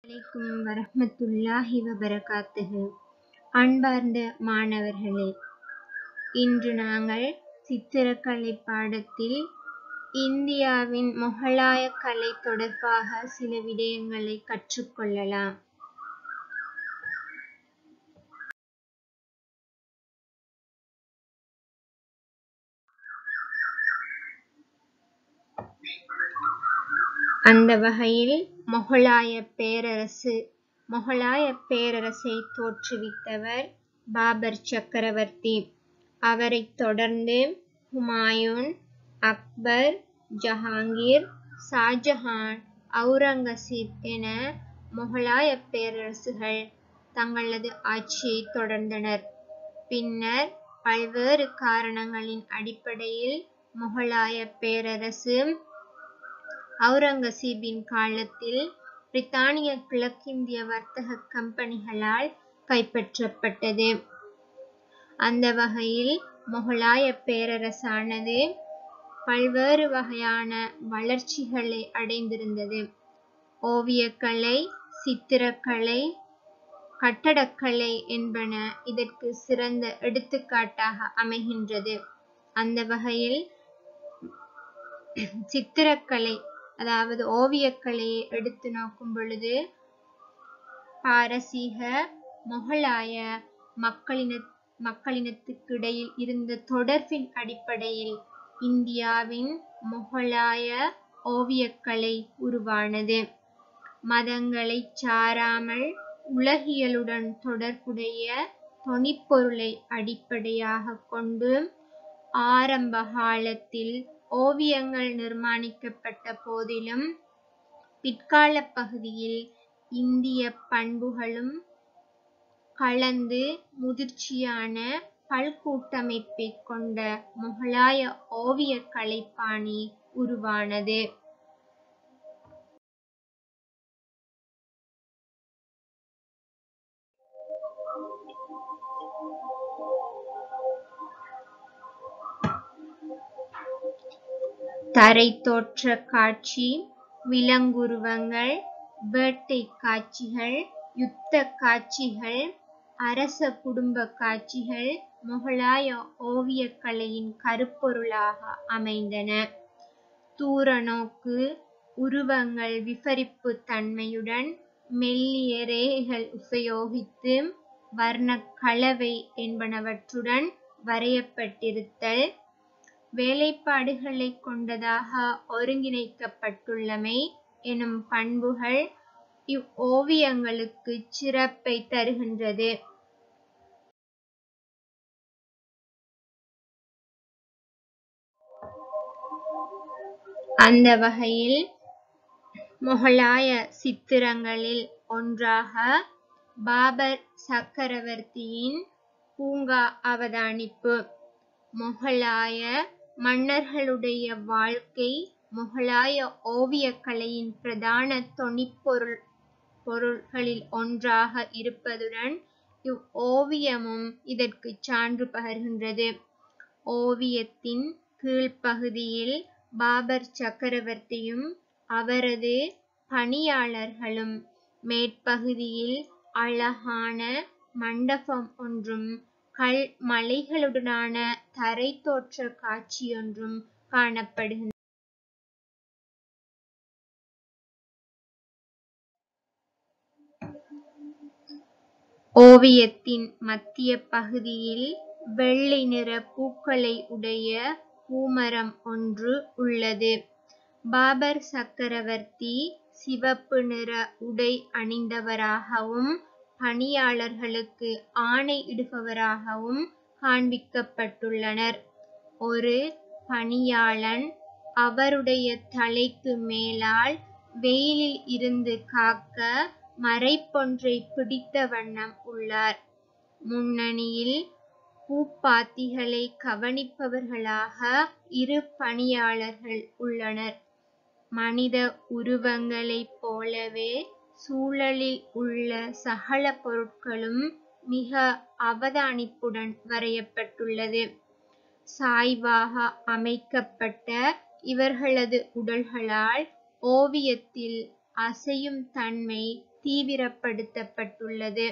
அலைக்கும் வரஹ்மத்துல்லாஹி வபரகாத்துஹு அன்பார்ந்த மாணவர்களே இன்று நாங்கள் சித்திரக்கலை பாடத்தில் இந்தியாவின் முகலாய கலை தொடர்பாக சில விடயங்களை கற்றுக்கொள்ளலாம் அந்த வகையில் முகலாய பேரரசு முகலாய பேரரசை தோற்றுவித்தவர் பாபர் சக்கரவர்த்தி அவரைத் தொடர்ந்து ஹுமாயூன் அக்பர் ஜஹாங்கீர் ஷாஜஹான் அவுரங்கசீப் என முகலாய பேரரசுகள் தங்களது ஆட்சியை தொடர்ந்தனர் பின்னர் பல்வேறு காரணங்களின் அடிப்படையில் முகலாய பேரரசு அவுரங்கசீபின் காலத்தில் பிரித்தானிய கிழக்கிந்திய வர்த்தக கம்பெனிகளால் கைப்பற்றப்பட்டது அந்த வகையில் முகலாய பேரரசானது பல்வேறு வகையான வளர்ச்சிகளை அடைந்திருந்தது ஓவியக்கலை சித்திரக்கலை கட்டடக்கலை என்பன இதற்கு சிறந்த எடுத்துக்காட்டாக அமைகின்றது அந்த வகையில் சித்திரக்கலை அதாவது ஓவியக்கலையை எடுத்து நோக்கும் பொழுது பாரசீக முகலாய மக்களின மக்களினத்துக்கு இடையில் இருந்த தொடர்பின் அடிப்படையில் இந்தியாவின் முகலாய ஓவியக்கலை உருவானது மதங்களை சாராமல் உலகியலுடன் தொடர்புடைய தொனிப்பொருளை அடிப்படையாக கொண்டு ஆரம்ப காலத்தில் ஓவியங்கள் நிர்மாணிக்கப்பட்ட போதிலும் பிற்கால பகுதியில் இந்திய பண்புகளும் கலந்து முதிர்ச்சியான பல்கூட்டமைப்பை கொண்ட முகலாய ஓவிய கலைப்பாணி உருவானது தரை தோற்ற காட்சி விலங்குருவங்கள் வேட்டை காட்சிகள் யுத்த காட்சிகள் அரச குடும்ப காட்சிகள் முகலாய ஓவியக்கலையின் கருப்பொருளாக அமைந்தன தூரநோக்கு உருவங்கள் விவரிப்பு தன்மையுடன் மெல்லிய ரேகைகள் உபயோகித்து வர்ணக் கலவை என்பனவற்றுடன் வரையப்பட்டிருத்தல் வேலைப்பாடுகளை கொண்டதாக ஒருங்கிணைக்கப்பட்டுள்ளமை எனும் பண்புகள் இவ் ஓவியங்களுக்கு சிறப்பை தருகின்றது அந்த வகையில் முகலாய சித்திரங்களில் ஒன்றாக பாபர் சக்கரவர்த்தியின் பூங்கா அவதானிப்பு முகலாய மன்னர்களுடைய வாழ்க்கை முகலாய ஓவியக்கலையின் பிரதான தொனிப்பொருள் பொருள்களில் ஒன்றாக இருப்பதுடன் இவ் ஓவியமும் இதற்கு சான்று பகர்கின்றது ஓவியத்தின் கீழ்ப்பகுதியில் பாபர் சக்கரவர்த்தியும் அவரது பணியாளர்களும் மேற்பகுதியில் அழகான மண்டபம் ஒன்றும் கல் மலைகளுடனான தரை தோற்ற காட்சியொன்றும் காணப்படுகின்றன ஓவியத்தின் மத்திய பகுதியில் வெள்ளை நிற பூக்களை உடைய பூமரம் ஒன்று உள்ளது பாபர் சக்கரவர்த்தி சிவப்பு நிற உடை அணிந்தவராகவும் பணியாளர்களுக்கு ஆணை இடுபவராகவும் காண்பிக்கப்பட்டுள்ளனர் ஒரு பணியாளன் அவருடைய தலைக்கு மேலால் வெயிலில் இருந்து காக்க மறைப்பொன்றை பிடித்த வண்ணம் உள்ளார் முன்னணியில் பூப்பாத்திகளை கவனிப்பவர்களாக இரு பணியாளர்கள் உள்ளனர் மனித உருவங்களைப் போலவே சூழலில் உள்ள சகல பொருட்களும் மிக அவதானிப்புடன் வரையப்பட்டுள்ளது சாய்வாக அமைக்கப்பட்ட இவர்களது உடல்களால் ஓவியத்தில் அசையும் தன்மை தீவிரப்படுத்தப்பட்டுள்ளது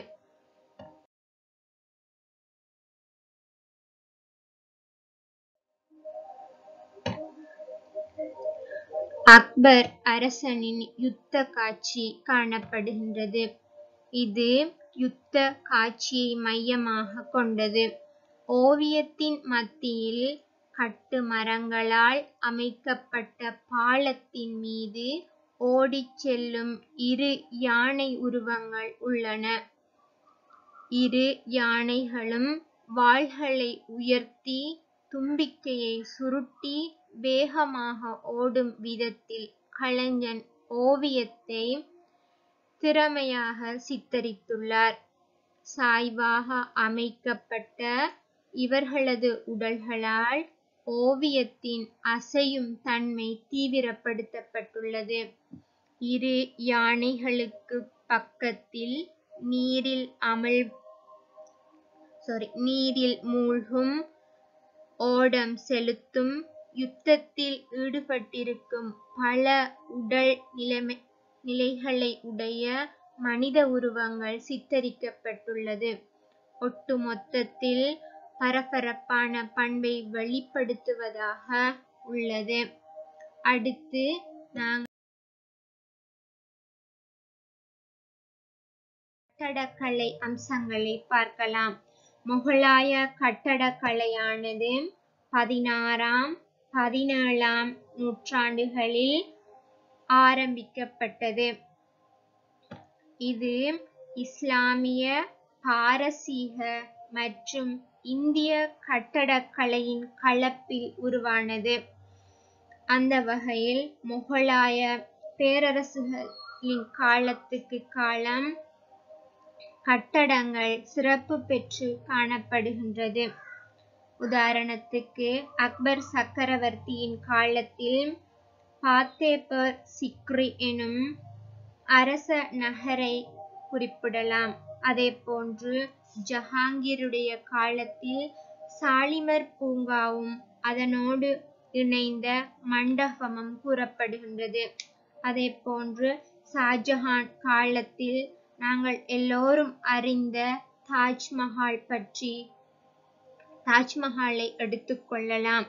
அக்பர் அரசனின் யுத்த காட்சி காணப்படுகின்றது இது யுத்த காட்சியை மையமாக கொண்டது ஓவியத்தின் மத்தியில் கட்டு மரங்களால் அமைக்கப்பட்ட பாலத்தின் மீது ஓடிச் செல்லும் இரு யானை உருவங்கள் உள்ளன இரு யானைகளும் வாள்களை உயர்த்தி தும்பிக்கையை சுருட்டி வேகமாக ஓடும் விதத்தில் கலைஞன் ஓவியத்தை திறமையாக சித்தரித்துள்ளார் சாய்வாக அமைக்கப்பட்ட இவர்களது உடல்களால் ஓவியத்தின் அசையும் தன்மை தீவிரப்படுத்தப்பட்டுள்ளது இரு யானைகளுக்கு பக்கத்தில் நீரில் அமிழ் சாரி நீரில் மூழ்கும் ஓடம் செலுத்தும் யுத்தத்தில் ஈடுபட்டிருக்கும் பல உடல் நிலைமை நிலைகளை உடைய மனித உருவங்கள் சித்தரிக்கப்பட்டுள்ளது ஒட்டுமொத்தத்தில் பரபரப்பான பண்பை வெளிப்படுத்துவதாக உள்ளது அடுத்து நாங்கள் கட்டடக்கலை அம்சங்களை பார்க்கலாம் முகலாய கட்டடக்கலையானது பதினாறாம் பதினேழாம் நூற்றாண்டுகளில் ஆரம்பிக்கப்பட்டது இது இஸ்லாமிய பாரசீக மற்றும் இந்திய கட்டடக்கலையின் கலப்பில் உருவானது அந்த வகையில் முகலாய பேரரசுகளின் காலத்துக்கு காலம் கட்டடங்கள் சிறப்பு பெற்று காணப்படுகின்றது உதாரணத்துக்கு அக்பர் சக்கரவர்த்தியின் காலத்தில் பாத்தேபர் சிக்ரி எனும் அரச நகரை குறிப்பிடலாம் அதே போன்று ஜஹாங்கீருடைய காலத்தில் சாலிமர் பூங்காவும் அதனோடு இணைந்த மண்டபமும் கூறப்படுகின்றது அதே போன்று ஷாஜஹான் காலத்தில் நாங்கள் எல்லோரும் அறிந்த தாஜ்மஹால் பற்றி தாஜ்மஹாலை எடுத்துக்கொள்ளலாம்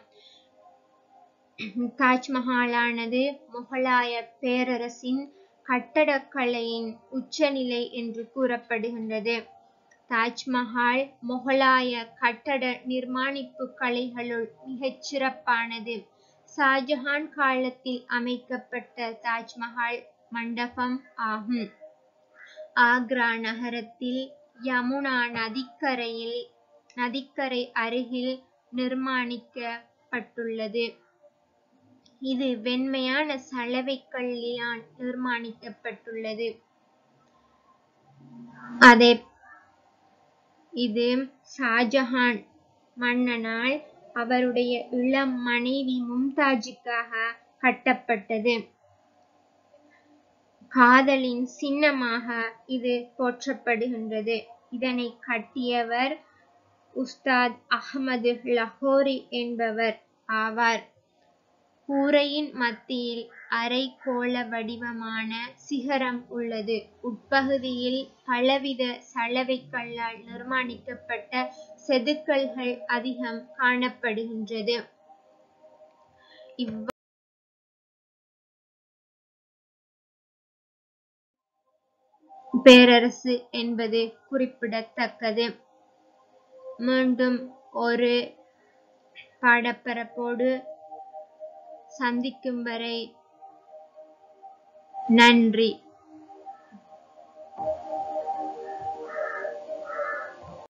தாஜ்மஹாலானது முகலாய பேரரசின் கட்டடக்கலையின் உச்சநிலை என்று கூறப்படுகின்றது தாஜ்மஹால் முகலாய கட்டட நிர்மாணிப்பு கலைகளுள் மிகச் சிறப்பானது ஷாஜஹான் காலத்தில் அமைக்கப்பட்ட தாஜ்மஹால் மண்டபம் ஆகும் ஆக்ரா நகரத்தில் யமுனா நதிக்கரையில் நதிக்கரை அருகில் நிர்மாணிக்கப்பட்டுள்ளது இது வெண்மையான சலவைக் கல்லினால் நிர்மாணிக்கப்பட்டுள்ளது அதே இது ஷாஜஹான் மன்னனால் அவருடைய இளம் மனைவி மும்தாஜுக்காக கட்டப்பட்டது காதலின் சின்னமாக இது போற்றப்படுகின்றது இதனை கட்டியவர் உஸ்தாத் அஹ்மது லஹோரி என்பவர் ஆவார் கூரையின் மத்தியில் அரைக்கோள வடிவமான சிகரம் உள்ளது உட்பகுதியில் பலவித சலவைக் கல்லால் நிர்மாணிக்கப்பட்ட செதுக்கல்கள் அதிகம் காணப்படுகின்றது இவ் பேரரசு என்பது குறிப்பிடத்தக்கது மீண்டும் ஒரு பாடப்பரப்போடு சந்திக்கும் வரை நன்றி